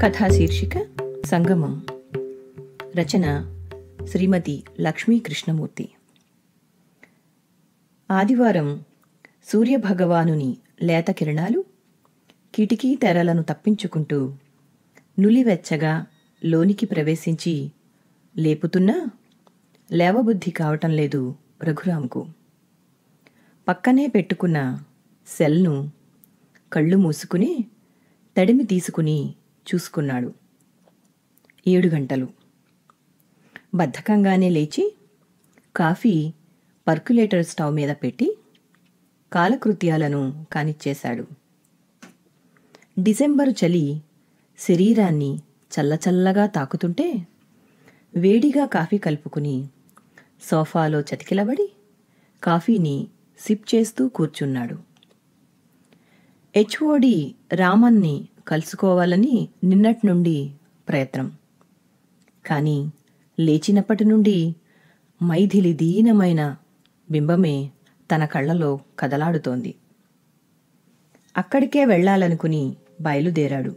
కథా శీర్షిక సంగమం రచన శ్రీమతి లక్ష్మీ కృష్ణమూర్తి ఆదివారం సూర్యభగవానుని లేత కిరణాలు కిటికీ తెరలను తప్పించుకుంటూ నులివెచ్చగా లోనికి ప్రవేశించి లేపుతున్నా లేవబుద్ధి కావటం లేదు రఘురాంకు పక్కనే పెట్టుకున్న సెల్ను కళ్ళు మూసుకుని తడిమి తీసుకుని చూసుకున్నాడు ఏడు గంటలు బద్ధకంగానే లేచి కాఫీ పర్కులేటర్ స్టవ్ మీద పెట్టి కాలకృత్యాలను కానిచ్చేశాడు డిసెంబరు చలి శరీరాన్ని చల్లచల్లగా తాకుతుంటే వేడిగా కాఫీ కలుపుకుని సోఫాలో చతికిలబడి కాఫీని సిప్ చేస్తూ కూర్చున్నాడు హెచ్ఓడి రామన్ని కలుసుకోవాలని నిన్నటి నుండి ప్రయత్నం కానీ లేచినప్పటి నుండి మైథిలి దీనమైన బింబమే తన కళ్ళలో కదలాడుతోంది అక్కడికే వెళ్ళాలనుకుని బయలుదేరాడు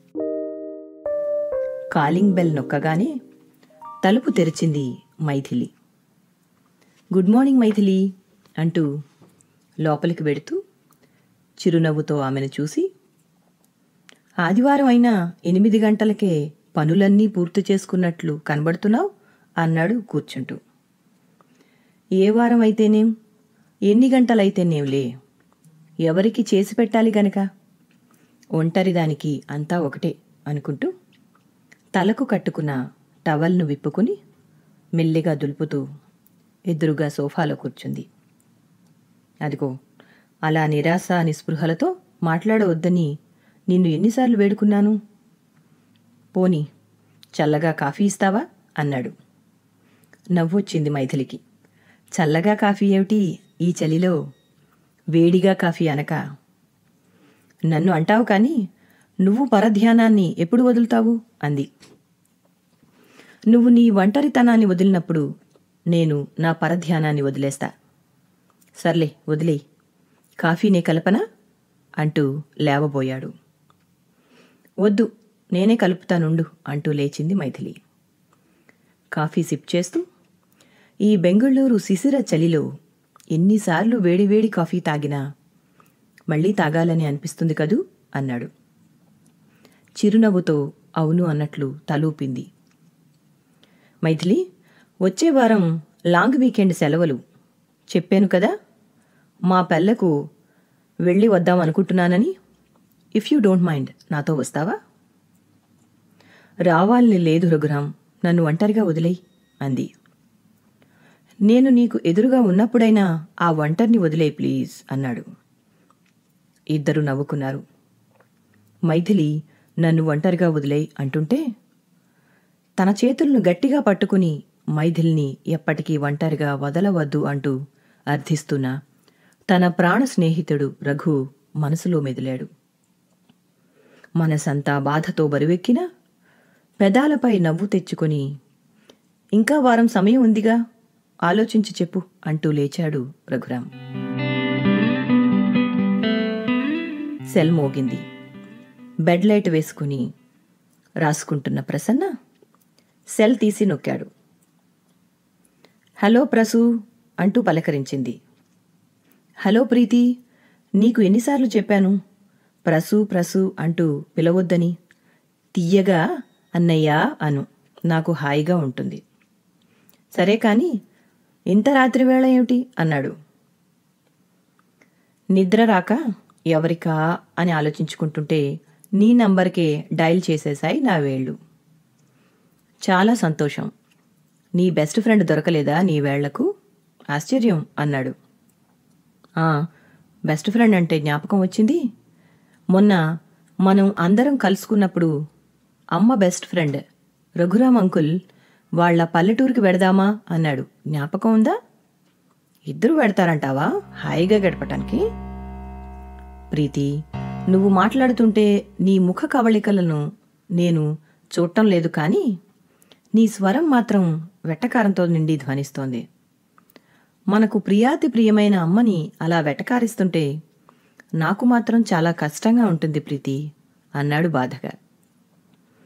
కాలింగ్ బెల్ నొక్కగానే తలుపు తెరిచింది మైథిలి గుడ్ మార్నింగ్ మైథిలి అంటూ లోపలికి వెడుతూ చిరునవ్వుతో ఆమెను చూసి ఆదివారం అయినా ఎనిమిది గంటలకే పనులన్నీ పూర్తి చేసుకున్నట్లు కనబడుతున్నావు అన్నాడు కూర్చుంటూ ఏ వారం అయితేనేం ఎన్ని గంటలైతేనేంలే ఎవరికి చేసి పెట్టాలి గనక ఒంటరిదానికి అంతా ఒకటే అనుకుంటూ తలకు కట్టుకున్న టవల్ను విప్పుకుని మెల్లిగా దులుపుతూ ఎదురుగా సోఫాలో కూర్చుంది అదిగో అలా నిరాశ నిస్పృహలతో మాట్లాడవద్దని నిన్ను ఎన్నిసార్లు వేడుకున్నాను పోని చల్లగా కాఫీ ఇస్తావా అన్నాడు నవ్వొచ్చింది మైథిలికి చల్లగా కాఫీ ఏమిటి ఈ చలిలో వేడిగా కాఫీ అనక నన్ను అంటావు కానీ నువ్వు పరధ్యానాన్ని ఎప్పుడు వదులుతావు అంది నువ్వు నీ ఒంటరితనాన్ని వదిలినప్పుడు నేను నా పరధ్యానాన్ని వదిలేస్తా సర్లే వదిలేయి కాఫీనే కలపనా అంటూ లేవబోయాడు వద్దు నేనే కలుపుతానుండు అంటూ లేచింది మైథిలి కాఫీ సిప్ చేస్తూ ఈ బెంగుళూరు శిశిర చలిలో ఎన్నిసార్లు వేడివేడి కాఫీ తాగినా మళ్ళీ తాగాలని అనిపిస్తుంది కదూ అన్నాడు చిరునవ్వుతో అవును అన్నట్లు తలూపింది మైథిలి వచ్చే వారం లాంగ్ వీకెండ్ సెలవులు చెప్పాను కదా మా పెళ్లకు వెళ్ళి వద్దాం అనుకుంటున్నానని ఇఫ్ యూ డోంట్ మైండ్ నాతో వస్తావా రావాలని లేదు రఘురాం నన్ను ఒంటరిగా వదిలేయి అంది నేను నీకు ఎదురుగా ఉన్నప్పుడైనా ఆ ఒంటరిని వదిలేయి ప్లీజ్ అన్నాడు ఇద్దరు నవ్వుకున్నారు మైథిలి నన్ను ఒంటరిగా వదిలేయి అంటుంటే తన చేతులను గట్టిగా పట్టుకుని మైథిల్ని ఎప్పటికీ ఒంటరిగా వదలవద్దు అంటూ అర్థిస్తున్న తన ప్రాణ స్నేహితుడు రఘు మనసులో మెదిలాడు మనసంతా బాధతో బరువెక్కినా పెదాలపై నవ్వు తెచ్చుకొని ఇంకా వారం సమయం ఉందిగా ఆలోచించి చెప్పు అంటూ లేచాడు రఘురాం సెల్ మోగింది బెడ్ లైట్ వేసుకుని రాసుకుంటున్న ప్రసన్న సెల్ తీసి నొక్కాడు హలో ప్రసు అంటూ పలకరించింది హలో ప్రీతి నీకు ఎన్నిసార్లు చెప్పాను ప్రసు ప్రసు అంటూ పిలవొద్దని తీయగా అన్నయ్యా అను నాకు హాయిగా ఉంటుంది సరే కాని ఇంత రాత్రి వేళ ఏమిటి అన్నాడు నిద్ర రాక ఎవరికా అని ఆలోచించుకుంటుంటే నీ నంబర్కే డయల్ చేసేశాయి నా వేళ్ళు చాలా సంతోషం నీ బెస్ట్ ఫ్రెండ్ దొరకలేదా నీ వేళ్లకు ఆశ్చర్యం అన్నాడు "ఆ, బెస్ట్ ఫ్రెండ్ అంటే జ్ఞాపకం వచ్చింది మొన్న మనం అందరం కలుసుకున్నప్పుడు అమ్మ బెస్ట్ ఫ్రెండ్ రఘురామ్ అంకుల్ వాళ్ళ పల్లెటూరికి వెడదామా అన్నాడు జ్ఞాపకం ఉందా ఇద్దరు వెడతారంటావా హాయిగా గడపటానికి ప్రీతి నువ్వు మాట్లాడుతుంటే నీ ముఖ కవళికలను నేను చూడటం లేదు కానీ నీ స్వరం మాత్రం వెట్టకారంతో నిండి ధ్వనిస్తోంది మనకు ప్రియాతి ప్రియమైన అమ్మని అలా వెటకారిస్తుంటే నాకు మాత్రం చాలా కష్టంగా ఉంటుంది ప్రీతి అన్నాడు బాధగా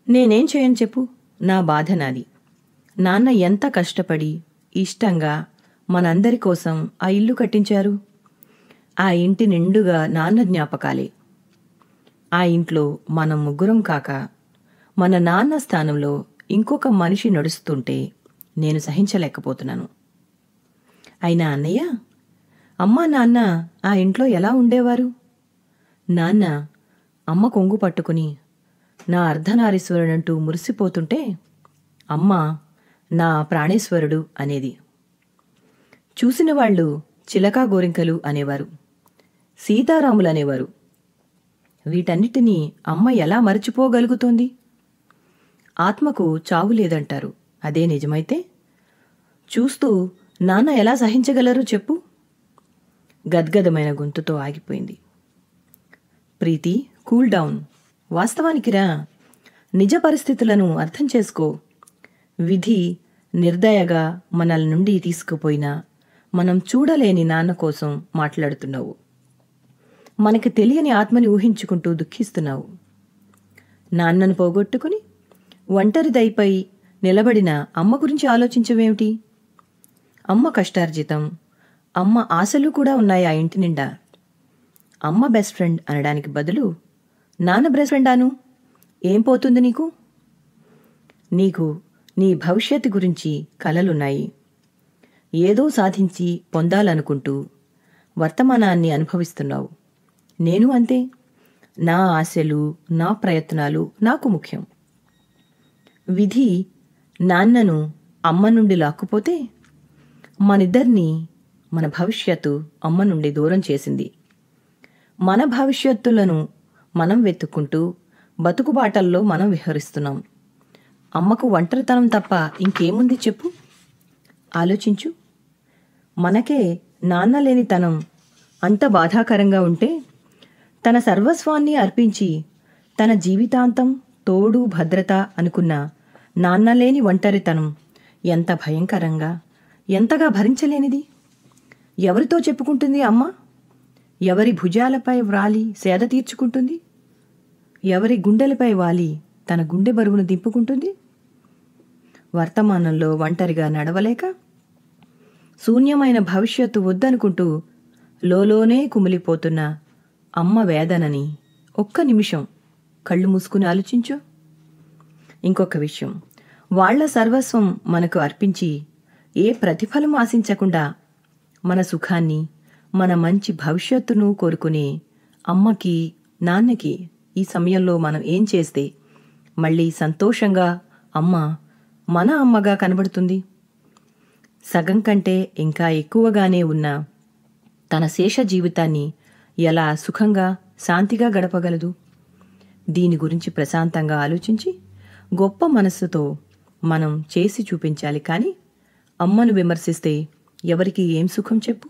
నేనేం చేయను చెప్పు నా బాధ నాది నాన్న ఎంత కష్టపడి ఇష్టంగా మనందరి కోసం ఆ ఇల్లు కట్టించారు ఆ ఇంటి నిండుగా నాన్న జ్ఞాపకాలే ఆ ఇంట్లో మనం ముగ్గురం కాక మన నాన్న స్థానంలో ఇంకొక మనిషి నడుస్తుంటే నేను సహించలేకపోతున్నాను అయినా అన్నయ్య అమ్మా నాన్న ఆ ఇంట్లో ఎలా ఉండేవారు నాన్న అమ్మ కొంగు పట్టుకుని నా అర్ధనారీశ్వరుడంటూ మురిసిపోతుంటే అమ్మ నా ప్రాణేశ్వరుడు అనేది చూసిన వాళ్ళు చిలకా గోరింకలు అనేవారు సీతారాములు అనేవారు వీటన్నిటినీ అమ్మ ఎలా మరచిపోగలుగుతోంది ఆత్మకు చావు లేదంటారు అదే నిజమైతే చూస్తూ నాన్న ఎలా సహించగలరు చెప్పు గద్గదమైన గొంతుతో ఆగిపోయింది ప్రీతి కూల్ డౌన్ వాస్తవానికి రా నిజ పరిస్థితులను అర్థం చేసుకో విధి నిర్దయగా మనల నుండి తీసుకుపోయినా మనం చూడలేని నాన్న కోసం మాట్లాడుతున్నావు మనకి తెలియని ఆత్మని ఊహించుకుంటూ దుఃఖిస్తున్నావు నాన్నను పోగొట్టుకుని ఒంటరిదైపై నిలబడిన అమ్మ గురించి ఆలోచించవేమిటి అమ్మ కష్టార్జితం అమ్మ ఆశలు కూడా ఉన్నాయి ఆ ఇంటి నిండా అమ్మ బెస్ట్ ఫ్రెండ్ అనడానికి బదులు నాన్న బెస్ట్ ఫ్రెండాను ఏం పోతుంది నీకు నీకు నీ భవిష్యత్తు గురించి కలలున్నాయి ఏదో సాధించి పొందాలనుకుంటూ వర్తమానాన్ని అనుభవిస్తున్నావు నేను అంతే నా ఆశలు నా ప్రయత్నాలు నాకు ముఖ్యం విధి నాన్నను అమ్మ నుండి లాక్కుపోతే మనిద్దరినీ మన భవిష్యత్తు అమ్మ నుండి దూరం చేసింది మన భవిష్యత్తులను మనం వెతుక్కుంటూ బతుకుబాటల్లో మనం విహరిస్తున్నాం అమ్మకు ఒంటరితనం తప్ప ఇంకేముంది చెప్పు ఆలోచించు మనకే నాన్న లేని తనం అంత బాధాకరంగా ఉంటే తన సర్వస్వాన్ని అర్పించి తన జీవితాంతం తోడు భద్రత అనుకున్న నాన్న లేని ఒంటరితనం ఎంత భయంకరంగా ఎంతగా భరించలేనిది ఎవరితో చెప్పుకుంటుంది అమ్మ ఎవరి భుజాలపై వ్రాలి సేద తీర్చుకుంటుంది ఎవరి గుండెలపై వాలి తన గుండె బరువును దింపుకుంటుంది వర్తమానంలో ఒంటరిగా నడవలేక శూన్యమైన భవిష్యత్తు వద్దనుకుంటూ లోలోనే కుమిలిపోతున్న అమ్మ వేదనని ఒక్క నిమిషం కళ్ళు మూసుకుని ఆలోచించు ఇంకొక విషయం వాళ్ల సర్వస్వం మనకు అర్పించి ఏ ప్రతిఫలం ఆశించకుండా మన సుఖాన్ని మన మంచి భవిష్యత్తును కోరుకునే అమ్మకి నాన్నకి ఈ సమయంలో మనం ఏం చేస్తే మళ్ళీ సంతోషంగా అమ్మ మన అమ్మగా కనబడుతుంది సగం కంటే ఇంకా ఎక్కువగానే ఉన్న తన శేష జీవితాన్ని ఎలా సుఖంగా శాంతిగా గడపగలదు దీని గురించి ప్రశాంతంగా ఆలోచించి గొప్ప మనస్సుతో మనం చేసి చూపించాలి కానీ అమ్మను విమర్శిస్తే ఎవరికి ఏం సుఖం చెప్పు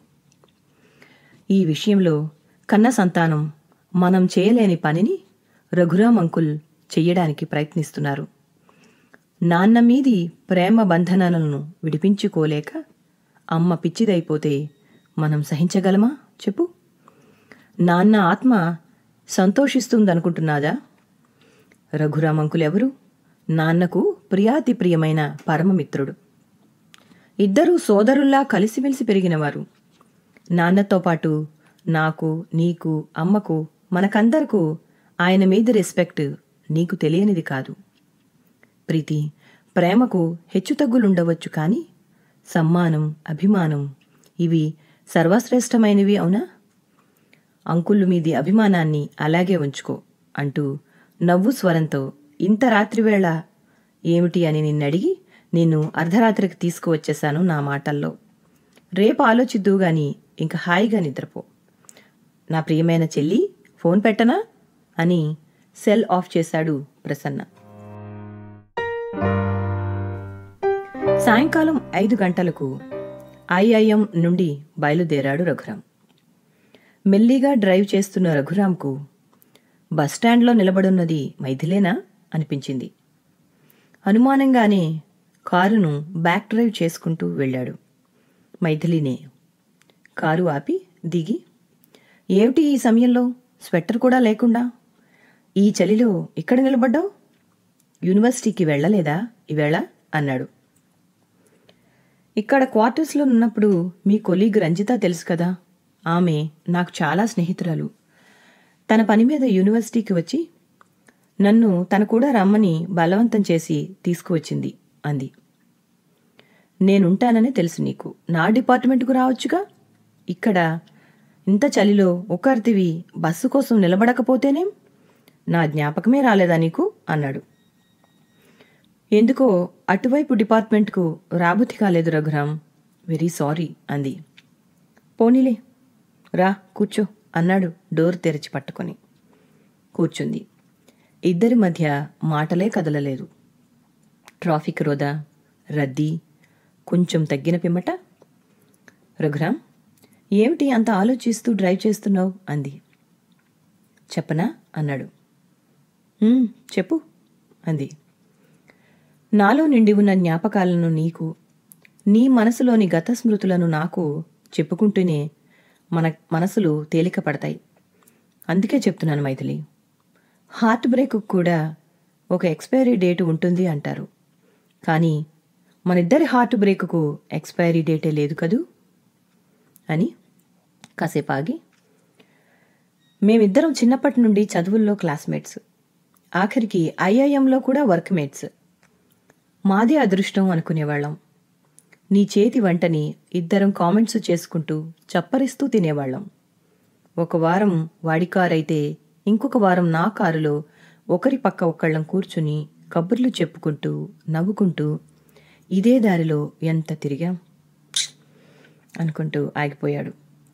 ఈ విషయంలో కన్న సంతానం మనం చేయలేని పనిని రఘురామ్ అంకుల్ చెయ్యడానికి ప్రయత్నిస్తున్నారు నాన్న మీది ప్రేమ బంధనాలను విడిపించుకోలేక అమ్మ పిచ్చిదైపోతే మనం సహించగలమా చెప్పు నాన్న ఆత్మ సంతోషిస్తుందనుకుంటున్నాదా రఘురామ్ అంకుల్ ఎవరు నాన్నకు ప్రియాతి ప్రియమైన పరమమిత్రుడు ఇద్దరూ సోదరుల్లా కలిసిమెలిసి పెరిగినవారు నాన్నతో పాటు నాకు నీకు అమ్మకు మనకందరకు ఆయన మీద రెస్పెక్ట్ నీకు తెలియనిది కాదు ప్రీతి ప్రేమకు హెచ్చుతగ్గులుండవచ్చు కానీ సమ్మానం అభిమానం ఇవి సర్వశ్రేష్టమైనవి అవునా అంకుళ్ళు మీది అభిమానాన్ని అలాగే ఉంచుకో అంటూ నవ్వు స్వరంతో ఇంత రాత్రివేళ ఏమిటి అని నిన్నడిగి నిన్ను అర్ధరాత్రికి తీసుకువచ్చేశాను నా మాటల్లో రేపు ఆలోచిద్దు గాని ఇంక హాయిగా నిద్రపో నా ప్రియమైన చెల్లి ఫోన్ పెట్టనా అని సెల్ ఆఫ్ చేశాడు ప్రసన్న సాయంకాలం ఐదు గంటలకు ఐఐఎం నుండి బయలుదేరాడు రఘురాం మెల్లిగా డ్రైవ్ చేస్తున్న రఘురాంకు బస్టాండ్లో నిలబడున్నది మైథిలేనా అనిపించింది అనుమానంగానే కారును బ్యాక్ డ్రైవ్ చేసుకుంటూ వెళ్ళాడు మైథిలినే కారు ఆపి దిగి ఏమిటి ఈ సమయంలో స్వెట్టర్ కూడా లేకుండా ఈ చలిలో ఇక్కడ నిలబడ్డావు యూనివర్సిటీకి వెళ్ళలేదా ఈవేళ అన్నాడు ఇక్కడ క్వార్టర్స్లో ఉన్నప్పుడు మీ కొలీగ్ రంజిత తెలుసు కదా ఆమె నాకు చాలా స్నేహితురాలు తన పని మీద యూనివర్సిటీకి వచ్చి నన్ను తన కూడా రమ్మని బలవంతం చేసి తీసుకువచ్చింది అంది నేనుంటానని తెలుసు నీకు నా డిపార్ట్మెంట్కు రావచ్చుగా ఇక్కడ ఇంత చలిలో ఒకరితివి బస్సు కోసం నిలబడకపోతేనేం నా జ్ఞాపకమే రాలేదా నీకు అన్నాడు ఎందుకో అటువైపు డిపార్ట్మెంట్కు రాబుతి కాలేదు రఘురామ్ వెరీ సారీ అంది పోనీలే రా కూర్చో అన్నాడు డోర్ తెరిచి పట్టుకొని కూర్చుంది ఇద్దరి మధ్య మాటలే కదలలేదు ట్రాఫిక్ రోదా రద్దీ కొంచెం తగ్గిన పిమ్మట రఘురామ్ ఏమిటి అంత ఆలోచిస్తూ డ్రైవ్ చేస్తున్నావు అంది చెప్పనా అన్నాడు "ఉమ్, చెప్పు అంది నాలో నిండి ఉన్న జ్ఞాపకాలను నీకు నీ మనసులోని గత స్మృతులను నాకు చెప్పుకుంటూనే మన మనసులు తేలిక పడతాయి అందుకే చెప్తున్నాను మైథిలి హార్ట్ బ్రేక్ కూడా ఒక ఎక్స్పైరీ డేట్ ఉంటుంది అంటారు కానీ మనిద్దరి హార్ట్ బ్రేక్కు ఎక్స్పైరీ డేటే లేదు కదూ అని కాసేపు ఆగి మేమిద్దరం చిన్నప్పటి నుండి చదువుల్లో క్లాస్మేట్స్ ఆఖరికి ఐఐఎంలో కూడా వర్క్మేట్స్ మాదే అదృష్టం అనుకునేవాళ్ళం నీ చేతి వంటని ఇద్దరం కామెంట్స్ చేసుకుంటూ చప్పరిస్తూ తినేవాళ్ళం ఒక వారం వాడి కారైతే ఇంకొక వారం నా కారులో ఒకరి పక్క ఒకళ్ళం కూర్చుని కబుర్లు చెప్పుకుంటూ నవ్వుకుంటూ ఇదే దారిలో ఎంత తిరిగాం అనుకుంటూ ఆగిపోయాడు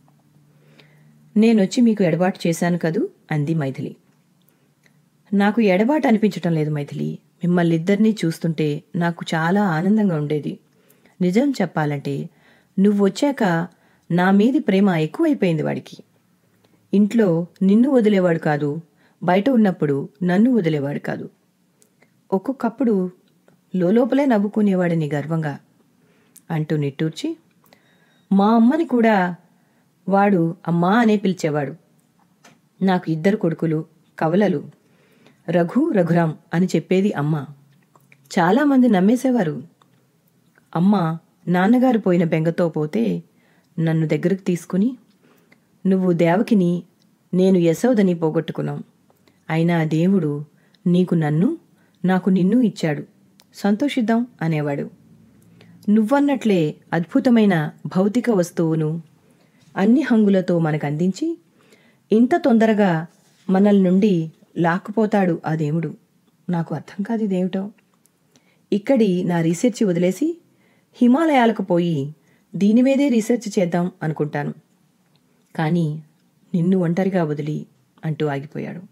నేనొచ్చి మీకు ఎడబాటు చేశాను కదూ అంది మైథిలి నాకు ఎడబాటు అనిపించటం లేదు మైథిలి మిమ్మల్ని ఇద్దరినీ చూస్తుంటే నాకు చాలా ఆనందంగా ఉండేది నిజం చెప్పాలంటే నువ్వు వచ్చాక నా మీది ప్రేమ ఎక్కువైపోయింది వాడికి ఇంట్లో నిన్ను వదిలేవాడు కాదు బయట ఉన్నప్పుడు నన్ను వదిలేవాడు కాదు ఒక్కొక్కప్పుడు లోపలే నవ్వుకునేవాడిని గర్వంగా అంటూ నిట్టూర్చి మా అమ్మని కూడా వాడు అమ్మా అనే పిలిచేవాడు నాకు ఇద్దరు కొడుకులు కవలలు రఘు రఘురాం అని చెప్పేది అమ్మ చాలామంది నమ్మేసేవారు అమ్మ నాన్నగారు పోయిన బెంగతో పోతే నన్ను దగ్గరకు తీసుకుని నువ్వు దేవకిని నేను యశోదని పోగొట్టుకున్నాం అయినా దేవుడు నీకు నన్ను నాకు నిన్ను ఇచ్చాడు సంతోషిద్దాం అనేవాడు నువ్వన్నట్లే అద్భుతమైన భౌతిక వస్తువును అన్ని హంగులతో మనకు అందించి ఇంత తొందరగా మనల్ నుండి లాక్కుపోతాడు ఆ దేవుడు నాకు అర్థం కాదు ఇదేమిటో ఇక్కడి నా రీసెర్చ్ వదిలేసి హిమాలయాలకు పోయి దీని మీదే రీసెర్చ్ చేద్దాం అనుకుంటాను కానీ నిన్ను ఒంటరిగా వదిలి అంటూ ఆగిపోయాడు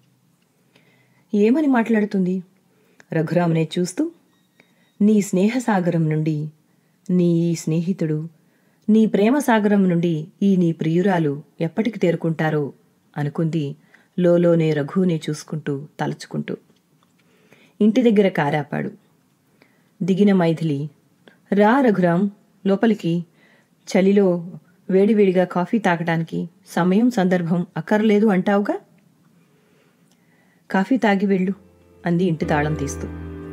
ఏమని మాట్లాడుతుంది రఘురామునే చూస్తూ నీ స్నేహసాగరం నుండి నీ ఈ స్నేహితుడు నీ ప్రేమ సాగరం నుండి ఈ నీ ప్రియురాలు ఎప్పటికి తేరుకుంటారో అనుకుంది లోలోనే రఘువునే చూసుకుంటూ తలచుకుంటూ ఇంటి దగ్గర కారాపాడు దిగిన మైథిలి రా రఘురాం లోపలికి చలిలో వేడివేడిగా కాఫీ తాగటానికి సమయం సందర్భం అక్కర్లేదు అంటావుగా కాఫీ తాగి వెళ్ళు అంది ఇంటి తాళం తీస్తూ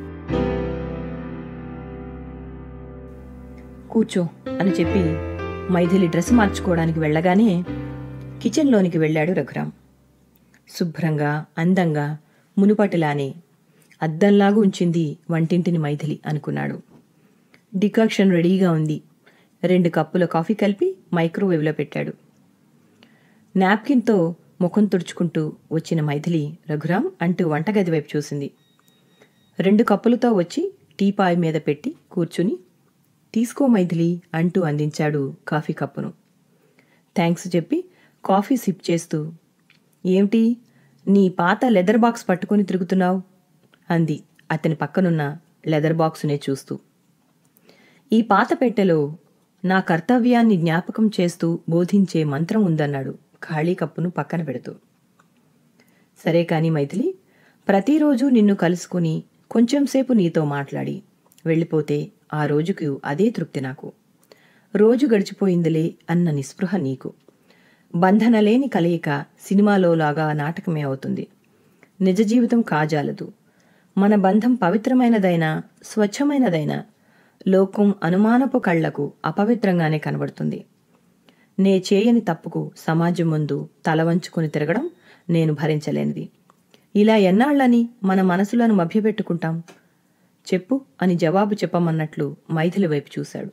కూర్చో అని చెప్పి మైథిలి డ్రెస్ మార్చుకోవడానికి వెళ్ళగానే కిచెన్లోనికి వెళ్ళాడు రఘురాం శుభ్రంగా అందంగా మునుపటిలానే అద్దంలాగా ఉంచింది వంటింటిని మైథిలి అనుకున్నాడు డికాక్షన్ రెడీగా ఉంది రెండు కప్పుల కాఫీ కలిపి మైక్రోవేవ్లో పెట్టాడు నాప్కిన్తో ముఖం తుడుచుకుంటూ వచ్చిన మైథిలి రఘురాం అంటూ వంటగది వైపు చూసింది రెండు కప్పులతో వచ్చి టీపాయ్ మీద పెట్టి కూర్చుని తీసుకో మైథిలి అంటూ అందించాడు కాఫీ కప్పును థ్యాంక్స్ చెప్పి కాఫీ సిప్ చేస్తూ ఏమిటి నీ పాత లెదర్ బాక్స్ పట్టుకొని తిరుగుతున్నావు అంది అతని పక్కనున్న లెదర్ బాక్సునే చూస్తూ ఈ పాత పెట్టెలో నా కర్తవ్యాన్ని జ్ఞాపకం చేస్తూ బోధించే మంత్రం ఉందన్నాడు ఖాళీ కప్పును పక్కన పెడుతూ సరే కాని మైథిలి ప్రతిరోజు నిన్ను కలుసుకుని కొంచెంసేపు నీతో మాట్లాడి వెళ్ళిపోతే ఆ రోజుకు అదే తృప్తి నాకు రోజు గడిచిపోయిందిలే అన్న నిస్పృహ నీకు బంధనలేని కలయిక సినిమాలో లాగా నాటకమే అవుతుంది నిజ జీవితం కాజాలదు మన బంధం పవిత్రమైనదైనా స్వచ్ఛమైనదైనా లోకం అనుమానపు కళ్లకు అపవిత్రంగానే కనబడుతుంది నే చేయని తప్పుకు సమాజం ముందు తల వంచుకొని తిరగడం నేను భరించలేనిది ఇలా ఎన్నాళ్ళని మన మనసులను మభ్యపెట్టుకుంటాం చెప్పు అని జవాబు చెప్పమన్నట్లు మైథిలి వైపు చూశాడు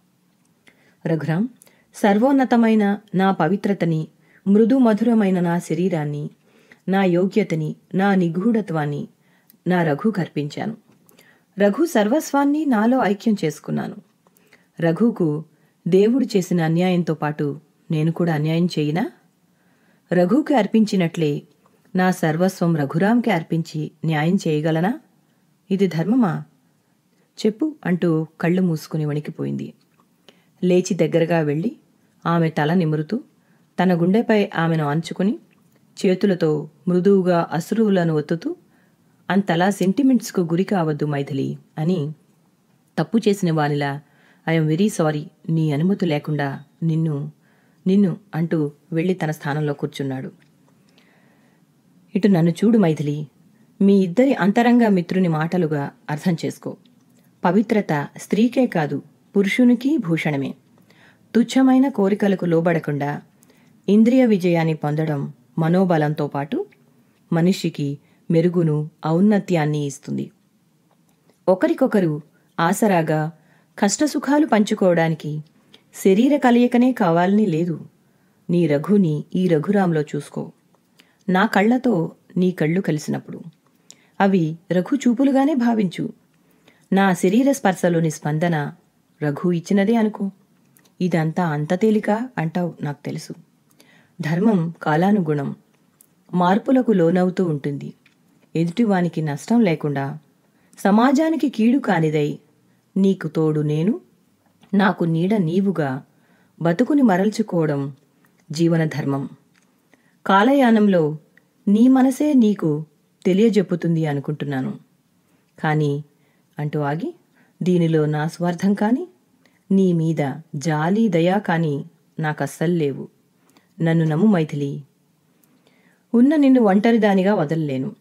రఘురాం సర్వోన్నతమైన నా పవిత్రతని మృదు మధురమైన నా శరీరాన్ని నా యోగ్యతని నా నిగూఢత్వాన్ని నా రఘు కర్పించాను రఘు సర్వస్వాన్ని నాలో ఐక్యం చేసుకున్నాను రఘుకు దేవుడు చేసిన అన్యాయంతో పాటు నేను కూడా అన్యాయం చేయినా రఘుకి అర్పించినట్లే నా సర్వస్వం రఘురాంకి అర్పించి న్యాయం చేయగలనా ఇది ధర్మమా చెప్పు అంటూ కళ్ళు మూసుకుని వణికిపోయింది లేచి దగ్గరగా వెళ్ళి ఆమె తల నిమురుతూ తన గుండెపై ఆమెను ఆంచుకుని చేతులతో మృదువుగా అశ్రువులను ఒత్తుతూ అంతలా సెంటిమెంట్స్కు గురి కావద్దు మైథిలి అని తప్పు చేసిన వానిలా ఐఎమ్ వెరీ సారీ నీ అనుమతి లేకుండా నిన్ను నిన్ను అంటూ వెళ్ళి తన స్థానంలో కూర్చున్నాడు ఇటు నన్ను చూడు మైథిలి మీ ఇద్దరి అంతరంగ మిత్రుని మాటలుగా అర్థం చేసుకో పవిత్రత స్త్రీకే కాదు పురుషునికి భూషణమే తుచ్చమైన కోరికలకు లోబడకుండా ఇంద్రియ విజయాన్ని పొందడం మనోబలంతో పాటు మనిషికి మెరుగును ఔన్నత్యాన్ని ఇస్తుంది ఒకరికొకరు ఆసరాగా కష్టసుఖాలు పంచుకోవడానికి శరీర కలయికనే కావాలని లేదు నీ రఘుని ఈ రఘురాంలో చూసుకో నా కళ్ళతో నీ కళ్ళు కలిసినప్పుడు అవి రఘు చూపులుగానే భావించు నా శరీర స్పర్శలోని స్పందన రఘు ఇచ్చినదే అనుకో ఇదంతా అంత తేలిక అంటావు నాకు తెలుసు ధర్మం కాలానుగుణం మార్పులకు లోనవుతూ ఉంటుంది ఎదుటివానికి నష్టం లేకుండా సమాజానికి కీడు కానిదై నీకు తోడు నేను నాకు నీడ నీవుగా బతుకుని మరల్చుకోవడం జీవన ధర్మం కాలయానంలో నీ మనసే నీకు తెలియజెప్పుతుంది అనుకుంటున్నాను కానీ అంటూ ఆగి దీనిలో నా స్వార్థం కానీ నీ మీద జాలి దయా కానీ నాకస్సలు లేవు నన్ను నమ్ము మైథిలి ఉన్న నిన్ను ఒంటరిదానిగా వదలలేను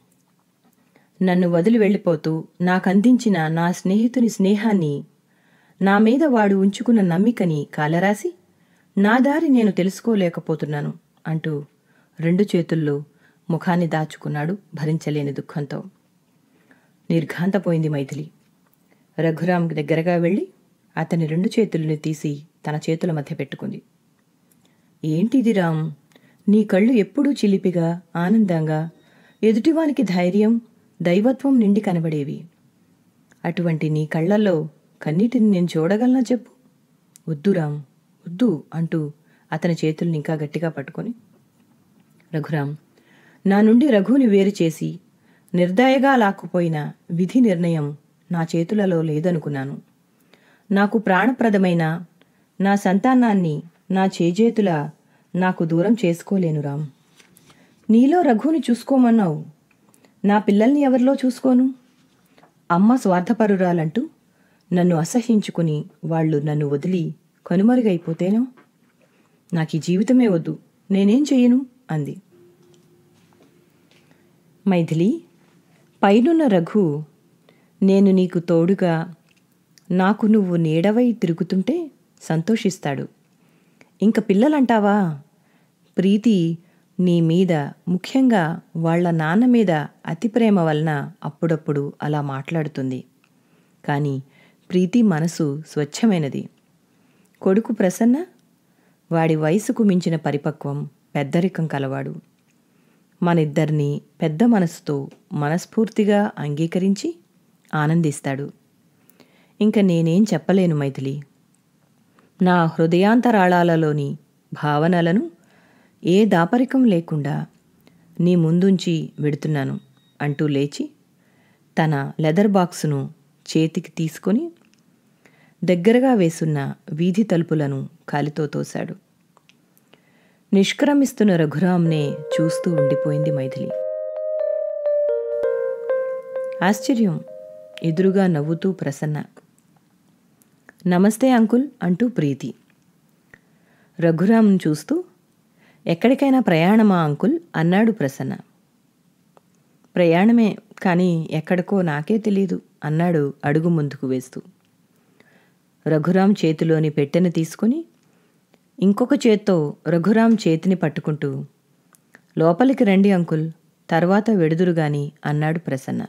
నన్ను వదిలి వెళ్ళిపోతూ నాకందించిన నా స్నేహితుని స్నేహాన్ని నా మీద వాడు ఉంచుకున్న నమ్మికని కాలరాసి నా దారి నేను తెలుసుకోలేకపోతున్నాను అంటూ రెండు చేతుల్లో ముఖాన్ని దాచుకున్నాడు భరించలేని దుఃఖంతో నిర్ఘాంతపోయింది మైథిలి రఘురాం దగ్గరగా వెళ్ళి అతని రెండు చేతుల్ని తీసి తన చేతుల మధ్య పెట్టుకుంది ఏంటిది రామ్ నీ కళ్ళు ఎప్పుడూ చిలిపిగా ఆనందంగా ఎదుటివానికి ధైర్యం దైవత్వం నిండి కనబడేవి అటువంటి నీ కళ్ళల్లో కన్నీటిని నేను చూడగలనా చెప్పు వద్దు రామ్ వద్దు అంటూ అతని చేతుల్ని ఇంకా గట్టిగా పట్టుకొని రఘురాం నా నుండి రఘుని వేరు చేసి నిర్దయగా లాక్కుపోయిన విధి నిర్ణయం నా చేతులలో లేదనుకున్నాను నాకు ప్రాణప్రదమైన నా సంతానాన్ని నా చేజేతుల నాకు దూరం చేసుకోలేను రామ్ నీలో రఘుని చూసుకోమన్నావు నా పిల్లల్ని ఎవరిలో చూసుకోను అమ్మ స్వార్థపరురాలంటూ నన్ను అసహ్యించుకుని వాళ్ళు నన్ను వదిలి కనుమరుగైపోతేనో నాకు ఈ జీవితమే వద్దు నేనేం చెయ్యను అంది మైథిలి పైనున్న రఘు నేను నీకు తోడుగా నాకు నువ్వు నీడవై తిరుగుతుంటే సంతోషిస్తాడు ఇంక పిల్లలంటావా ప్రీతి నీ మీద ముఖ్యంగా వాళ్ళ నాన్న మీద అతి ప్రేమ వలన అప్పుడప్పుడు అలా మాట్లాడుతుంది కానీ ప్రీతి మనసు స్వచ్ఛమైనది కొడుకు ప్రసన్న వాడి వయసుకు మించిన పరిపక్వం పెద్దరికం కలవాడు మనిద్దరినీ పెద్ద మనసుతో మనస్ఫూర్తిగా అంగీకరించి ఆనందిస్తాడు ఇంక నేనేం చెప్పలేను మైథిలి నా హృదయాంతరాళాలలోని భావనలను ఏ దాపరికం లేకుండా నీ ముందుంచి వెడుతున్నాను అంటూ లేచి తన లెదర్ బాక్సును చేతికి తీసుకొని దగ్గరగా వేసున్న వీధి తలుపులను కాలితో తోశాడు నిష్క్రమిస్తున్న రఘురాంనే చూస్తూ ఉండిపోయింది మైథిలి ఆశ్చర్యం ఎదురుగా నవ్వుతూ ప్రసన్న నమస్తే అంకుల్ అంటూ ప్రీతి రఘురాంను చూస్తూ ఎక్కడికైనా ప్రయాణమా అంకుల్ అన్నాడు ప్రసన్న ప్రయాణమే కానీ ఎక్కడికో నాకే తెలీదు అన్నాడు అడుగు ముందుకు వేస్తూ రఘురాం చేతిలోని పెట్టెను తీసుకుని ఇంకొక చేత్తో రఘురాం చేతిని పట్టుకుంటూ లోపలికి రండి అంకుల్ తర్వాత వెడుదురు గాని అన్నాడు ప్రసన్న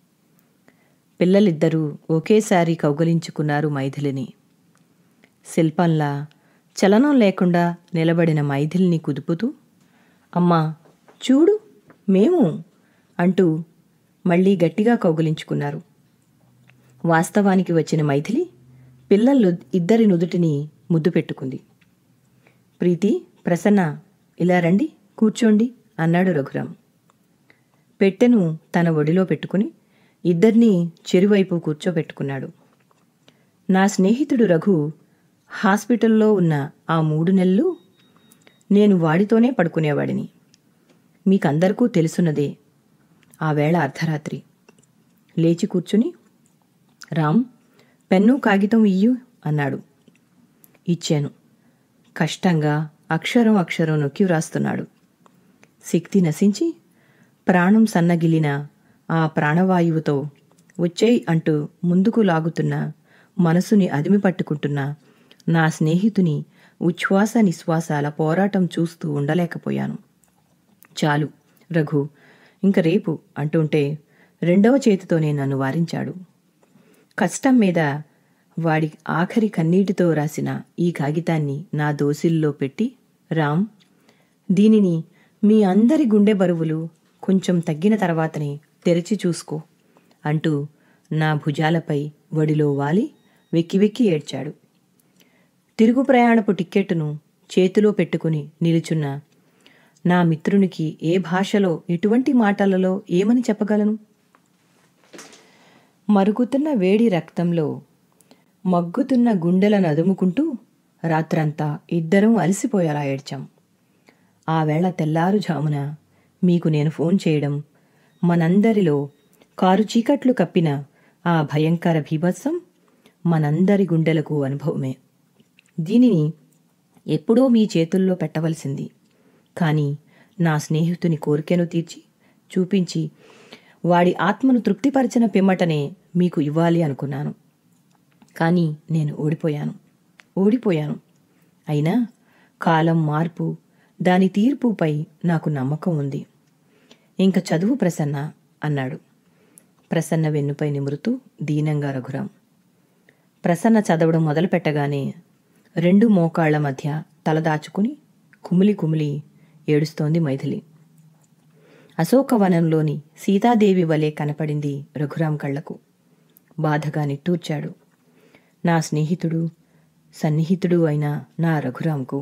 పిల్లలిద్దరూ ఒకేసారి కౌగలించుకున్నారు మైథిలిని శిల్పంలా చలనం లేకుండా నిలబడిన మైథిలిని కుదుపుతూ అమ్మా చూడు మేము అంటూ మళ్ళీ గట్టిగా కౌగలించుకున్నారు వాస్తవానికి వచ్చిన మైథిలి పిల్లలు ఇద్దరి నుదుటిని ముద్దు పెట్టుకుంది ప్రీతి ప్రసన్న ఇలా రండి కూర్చోండి అన్నాడు రఘురాం పెట్టెను తన ఒడిలో పెట్టుకుని ఇద్దరినీ చెరువైపు కూర్చోబెట్టుకున్నాడు నా స్నేహితుడు రఘు హాస్పిటల్లో ఉన్న ఆ మూడు నెలలు నేను వాడితోనే పడుకునేవాడిని మీకందరికూ తెలుసున్నదే ఆ వేళ అర్ధరాత్రి లేచి కూర్చుని రామ్ పెన్ను కాగితం ఇయ్యు అన్నాడు ఇచ్చాను కష్టంగా అక్షరం అక్షరం నొక్కి వ్రాస్తున్నాడు శక్తి నశించి ప్రాణం సన్నగిలిన ఆ ప్రాణవాయువుతో వచ్చేయ్ అంటూ ముందుకు లాగుతున్న మనసుని అదిమి పట్టుకుంటున్న నా స్నేహితుని ఉచ్ఛ్వాస నిశ్వాసాల పోరాటం చూస్తూ ఉండలేకపోయాను చాలు రఘు ఇంక రేపు అంటుంటే రెండవ చేతితోనే నన్ను వారించాడు కష్టం మీద వాడి ఆఖరి కన్నీటితో రాసిన ఈ కాగితాన్ని నా దోసిల్లో పెట్టి రామ్ దీనిని మీ అందరి గుండె బరువులు కొంచెం తగ్గిన తర్వాతనే తెరిచి చూసుకో అంటూ నా భుజాలపై వడిలో వాలి వెక్కి వెక్కి ఏడ్చాడు తిరుగు ప్రయాణపు టిక్కెట్టును చేతిలో పెట్టుకుని నిలుచున్న నా మిత్రునికి ఏ భాషలో ఎటువంటి మాటలలో ఏమని చెప్పగలను మరుగుతున్న వేడి రక్తంలో మగ్గుతున్న గుండెలను అదుముకుంటూ రాత్రంతా ఇద్దరం అలసిపోయేలా ఏడ్చాం ఆ వేళ తెల్లారుజామున మీకు నేను ఫోన్ చేయడం మనందరిలో కారు చీకట్లు కప్పిన ఆ భయంకర భీభత్సం మనందరి గుండెలకు అనుభవమే దీనిని ఎప్పుడో మీ చేతుల్లో పెట్టవలసింది కానీ నా స్నేహితుని కోరికను తీర్చి చూపించి వాడి ఆత్మను తృప్తిపరిచిన పిమ్మటనే మీకు ఇవ్వాలి అనుకున్నాను కానీ నేను ఓడిపోయాను ఓడిపోయాను అయినా కాలం మార్పు దాని తీర్పుపై నాకు నమ్మకం ఉంది ఇంక చదువు ప్రసన్న అన్నాడు ప్రసన్న వెన్నుపై నిమురుతూ దీనంగా రఘురాం ప్రసన్న చదవడం మొదలుపెట్టగానే రెండు మోకాళ్ల మధ్య తలదాచుకుని కుమిలి కుమిలి ఏడుస్తోంది మైథిలి అశోకవనంలోని సీతాదేవి వలె కనపడింది రఘురాం కళ్లకు బాధగా నిట్టూర్చాడు నా స్నేహితుడు సన్నిహితుడు అయిన నా రఘురాంకు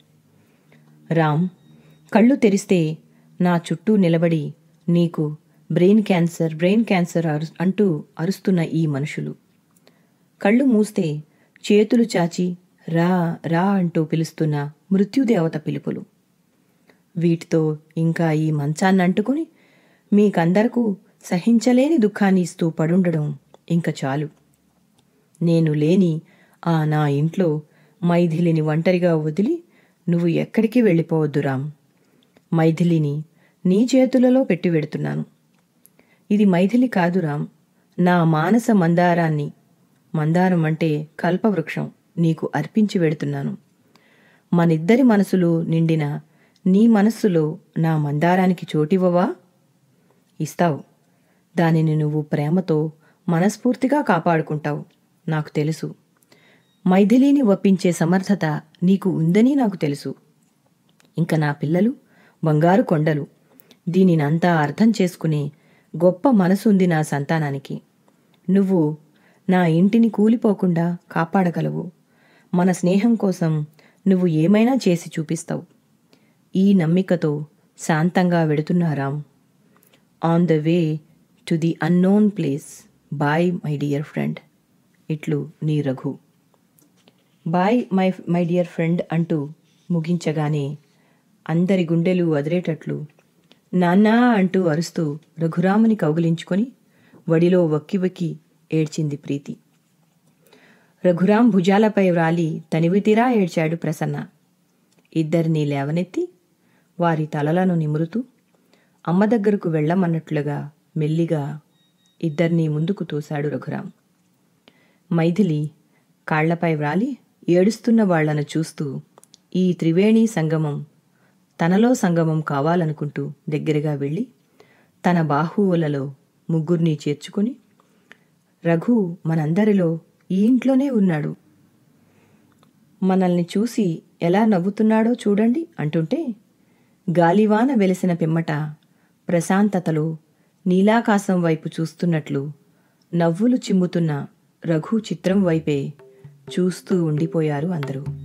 రామ్ కళ్ళు తెరిస్తే నా చుట్టూ నిలబడి నీకు బ్రెయిన్ క్యాన్సర్ బ్రెయిన్ క్యాన్సర్ అరు అంటూ అరుస్తున్న ఈ మనుషులు కళ్ళు మూస్తే చేతులు చాచి రా రా అంటూ పిలుస్తున్న మృత్యుదేవత పిలుపులు వీటితో ఇంకా ఈ మంచాన్ని అంటుకుని మీకందరకు సహించలేని దుఃఖాన్ని ఇస్తూ పడుండడం ఇంక చాలు నేను లేని ఆ నా ఇంట్లో మైథిలిని ఒంటరిగా వదిలి నువ్వు ఎక్కడికి వెళ్ళిపోవద్దు రామ్ మైథిలిని నీ చేతులలో పెట్టి వెడుతున్నాను ఇది మైథిలి కాదు రామ్ నా మానస మందారాన్ని మందారం అంటే కల్పవృక్షం నీకు అర్పించి వెడుతున్నాను మనిద్దరి మనసులు నిండిన నీ మనస్సులో నా మందారానికి చోటివ్వవా ఇస్తావు దానిని నువ్వు ప్రేమతో మనస్ఫూర్తిగా కాపాడుకుంటావు నాకు తెలుసు మైథిలిని ఒప్పించే సమర్థత నీకు ఉందని నాకు తెలుసు ఇంక నా పిల్లలు బంగారు కొండలు దీనినంతా అర్థం చేసుకునే గొప్ప మనసుంది నా సంతానానికి నువ్వు నా ఇంటిని కూలిపోకుండా కాపాడగలవు మన స్నేహం కోసం నువ్వు ఏమైనా చేసి చూపిస్తావు ఈ నమ్మికతో శాంతంగా వెడుతున్నారాం on the way to the unknown place bye my dear friend ఇట్లు నీ Raghu bye my my dear friend అంటూ ముగించగానే అందరి గుండెలు వదిలేటట్లు నాన్నా అంటూ అరుస్తూ రఘురాముని కౌగిలించుకొని వడిలో వక్కి వక్కి ఏడ్చింది ప్రీతి రఘురాం భుజాలపై వ్రాలి తనివితీరా ఏడ్చాడు ప్రసన్న ఇద్దరినీ లేవనెత్తి వారి తలలను నిమురుతూ అమ్మ దగ్గరకు వెళ్ళమన్నట్లుగా మెల్లిగా ఇద్దరినీ ముందుకు తోశాడు రఘురాం మైథిలి కాళ్లపై వ్రాలి ఏడుస్తున్న వాళ్లను చూస్తూ ఈ త్రివేణి సంగమం తనలో సంగమం కావాలనుకుంటూ దగ్గరగా వెళ్ళి తన బాహువులలో ముగ్గురిని చేర్చుకొని రఘు మనందరిలో ఈ ఇంట్లోనే ఉన్నాడు మనల్ని చూసి ఎలా నవ్వుతున్నాడో చూడండి అంటుంటే గాలివాన వెలిసిన పిమ్మట ప్రశాంతతలో నీలాకాశం వైపు చూస్తున్నట్లు నవ్వులు చిమ్ముతున్న రఘు చిత్రం వైపే చూస్తూ ఉండిపోయారు అందరూ